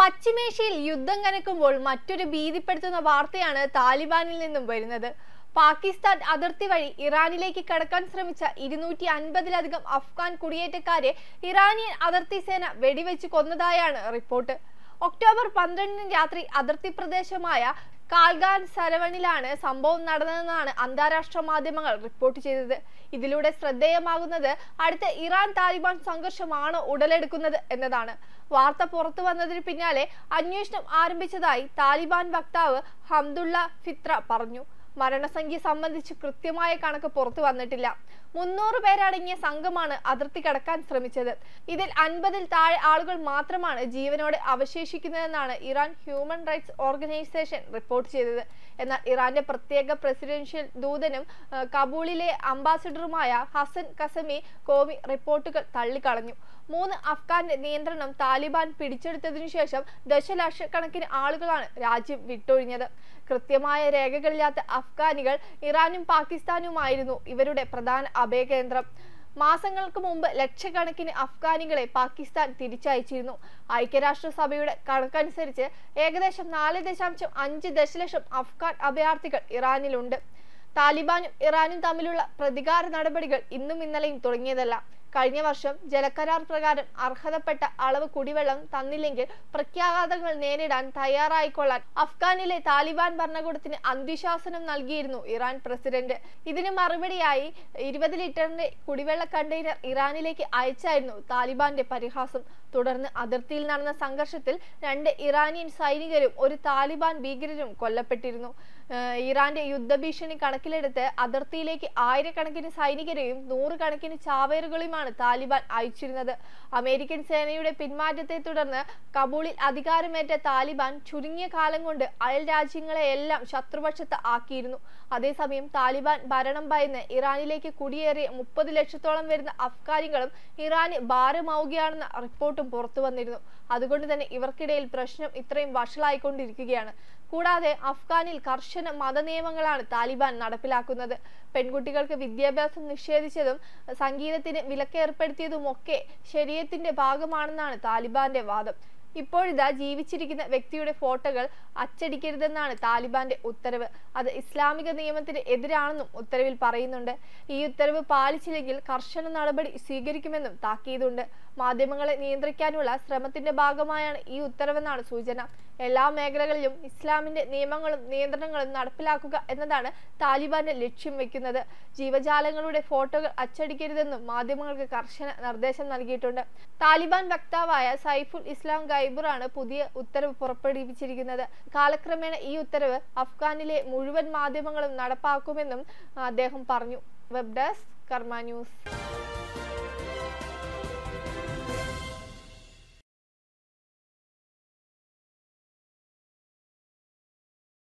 പശ്ചിമേഷ്യയിൽ യുദ്ധം കനക്കുമ്പോൾ മറ്റൊരു ഭീതിപ്പെടുത്തുന്ന വാർത്തയാണ് താലിബാനിൽ നിന്നും വരുന്നത് പാകിസ്ഥാൻ അതിർത്തി വഴി ഇറാനിലേക്ക് കടക്കാൻ ശ്രമിച്ച ഇരുന്നൂറ്റി അൻപതിലധികം അഫ്ഗാൻ കുടിയേറ്റക്കാരെ ഇറാനിയൻ അതിർത്തി സേന വെടിവെച്ച് കൊന്നതായാണ് റിപ്പോർട്ട് ഒക്ടോബർ പന്ത്രണ്ടിന് രാത്രി അതിർത്തി പ്രദേശമായ കാൽഗാൻ സരവണിലാണ് സംഭവം നടന്നതെന്നാണ് അന്താരാഷ്ട്ര മാധ്യമങ്ങൾ റിപ്പോർട്ട് ചെയ്തത് ഇതിലൂടെ ശ്രദ്ധേയമാകുന്നത് അടുത്ത ഇറാൻ താലിബാൻ സംഘർഷമാണോ ഉടലെടുക്കുന്നത് എന്നതാണ് വാർത്ത പുറത്തു വന്നതിന് പിന്നാലെ അന്വേഷണം ആരംഭിച്ചതായി താലിബാൻ വക്താവ് ഹംദുള്ള ഫിത്ര പറഞ്ഞു മരണസംഖ്യ സംബന്ധിച്ച് കൃത്യമായ കണക്ക് പുറത്തു വന്നിട്ടില്ല മുന്നൂറ് പേരടങ്ങിയ സംഘമാണ് അതിർത്തി കടക്കാൻ ശ്രമിച്ചത് ഇതിൽ അൻപതിൽ താഴെ ആളുകൾ മാത്രമാണ് ജീവനോടെ അവശേഷിക്കുന്നതെന്നാണ് Iran human rights organisation report ചെയ്തത് എന്നാൽ ഇറാന്റെ പ്രത്യേക പ്രസിഡൻഷ്യൽ ദൂതനും ഏഹ്, കബൂളിലെ അംബാസിഡറുമായ ഹസൻ കസമി കോമി റിപ്പോർട്ടുകൾ തള്ളിക്കളഞ്ഞു മൂന്ന് അഫ്ഗാന്റെ നിയന്ത്രണം താലിബാൻ പിടിച്ചെടുത്തതിനു ശേഷം ദശലക്ഷക്കണക്കിന് ആളുകളാണ് രാജ്യം വിട്ടൊഴിഞ്ഞത് കൃത്യമായ രേഖകളില്ലാത്ത അഫ്ഗാനികൾ ഇറാനും പാകിസ്ഥാനുമായിരുന്നു ഇവരുടെ പ്രധാന അഭയകേന്ദ്രം മാസങ്ങൾക്ക് മുമ്പ് ലക്ഷക്കണക്കിന് അഫ്ഗാനികളെ പാകിസ്ഥാൻ തിരിച്ചയച്ചിരുന്നു ഐക്യരാഷ്ട്രസഭയുടെ കണക്കനുസരിച്ച് ഏകദേശം നാല് ദശാംശം അഞ്ച് ദശലക്ഷം അഫ്ഗാൻ അഭയാർത്ഥികൾ ഇറാനിലുണ്ട് താലിബാനും ഇറാനും തമ്മിലുള്ള പ്രതികാര നടപടികൾ ഇന്നും ഇന്നലെയും തുടങ്ങിയതല്ല കഴിഞ്ഞ വർഷം ജലകരാർ പ്രകാരം അർഹതപ്പെട്ട അളവ് കുടിവെള്ളം തന്നില്ലെങ്കിൽ പ്രത്യാഘാതങ്ങൾ നേരിടാൻ തയ്യാറായിക്കൊള്ളാൻ അഫ്ഗാനിലെ താലിബാൻ ഭരണകൂടത്തിന് അന്ത്യശാസനം നൽകിയിരുന്നു ഇറാൻ പ്രസിഡന്റ് ഇതിന് മറുപടിയായി ഇരുപത് ലിറ്ററിന്റെ കുടിവെള്ള കണ്ടെയ്നർ ഇറാനിലേക്ക് അയച്ചായിരുന്നു താലിബാന്റെ പരിഹാസം തുടർന്ന് അതിർത്തിയിൽ നടന്ന സംഘർഷത്തിൽ രണ്ട് ഇറാനിയൻ സൈനികരും ഒരു താലിബാൻ ഭീകരരും കൊല്ലപ്പെട്ടിരുന്നു ഏഹ് ഇറാന്റെ യുദ്ധഭീഷണി കണക്കിലെടുത്ത് അതിർത്തിയിലേക്ക് ആയിരക്കണക്കിന് സൈനികരെയും നൂറുകണക്കിന് ചാവേറുകളെയുമാണ് താലിബാൻ അയച്ചിരുന്നത് അമേരിക്കൻ സേനയുടെ പിന്മാറ്റത്തെ തുടർന്ന് കബൂളിൽ അധികാരമേറ്റ താലിബാൻ ചുരുങ്ങിയ കാലം കൊണ്ട് അയൽ രാജ്യങ്ങളെയെല്ലാം ശത്രുപക്ഷത്ത് ആക്കിയിരുന്നു അതേസമയം താലിബാൻ ഭരണം ഭയന്ന് ഇറാനിലേക്ക് കുടിയേറിയ മുപ്പത് ലക്ഷത്തോളം വരുന്ന അഫ്ഗാനികളും ഇറാന് ഭാരമാവുകയാണെന്ന റിപ്പോർട്ടും പുറത്തു വന്നിരുന്നു അതുകൊണ്ട് തന്നെ ഇവർക്കിടയിൽ പ്രശ്നം ഇത്രയും വഷളായിക്കൊണ്ടിരിക്കുകയാണ് കൂടാതെ അഫ്ഗാനിൽ കർശന മതനിയമങ്ങളാണ് താലിബാൻ നടപ്പിലാക്കുന്നത് പെൺകുട്ടികൾക്ക് വിദ്യാഭ്യാസം നിഷേധിച്ചതും സംഗീതത്തിന് വിലക്കേർപ്പെടുത്തിയതുമൊക്കെ ശരീരത്തിന്റെ ഭാഗമാണെന്നാണ് താലിബാന്റെ വാദം ഇപ്പോഴിതാ ജീവിച്ചിരിക്കുന്ന വ്യക്തിയുടെ ഫോട്ടോകൾ അച്ചടിക്കരുതെന്നാണ് താലിബാന്റെ ഉത്തരവ് അത് ഇസ്ലാമിക നിയമത്തിന് എതിരാണെന്നും ഉത്തരവിൽ പറയുന്നുണ്ട് ഈ ഉത്തരവ് പാലിച്ചില്ലെങ്കിൽ കർശന നടപടി സ്വീകരിക്കുമെന്നും താക്കീതുണ്ട് മാധ്യമങ്ങളെ നിയന്ത്രിക്കാനുള്ള ശ്രമത്തിന്റെ ഭാഗമായാണ് ഈ ഉത്തരവെന്നാണ് സൂചന എല്ലാ മേഖലകളിലും ഇസ്ലാമിന്റെ നിയമങ്ങളും നിയന്ത്രണങ്ങളും നടപ്പിലാക്കുക എന്നതാണ് താലിബാന്റെ ലക്ഷ്യം വെക്കുന്നത് ജീവജാലങ്ങളുടെ ഫോട്ടോകൾ അച്ചടിക്കരുതെന്നും മാധ്യമങ്ങൾക്ക് കർശന നിർദ്ദേശം നൽകിയിട്ടുണ്ട് താലിബാൻ വക്താവായ സൈഫുൽ ഇസ്ലാം ഗൈബറാണ് പുതിയ ഉത്തരവ് പുറപ്പെടുവിച്ചിരിക്കുന്നത് കാലക്രമേണ ഈ ഉത്തരവ് അഫ്ഗാനിലെ മുഴുവൻ മാധ്യമങ്ങളും നടപ്പാക്കുമെന്നും അദ്ദേഹം പറഞ്ഞു വെബ് ഡെസ്ക് കർമ്മ ന്യൂസ്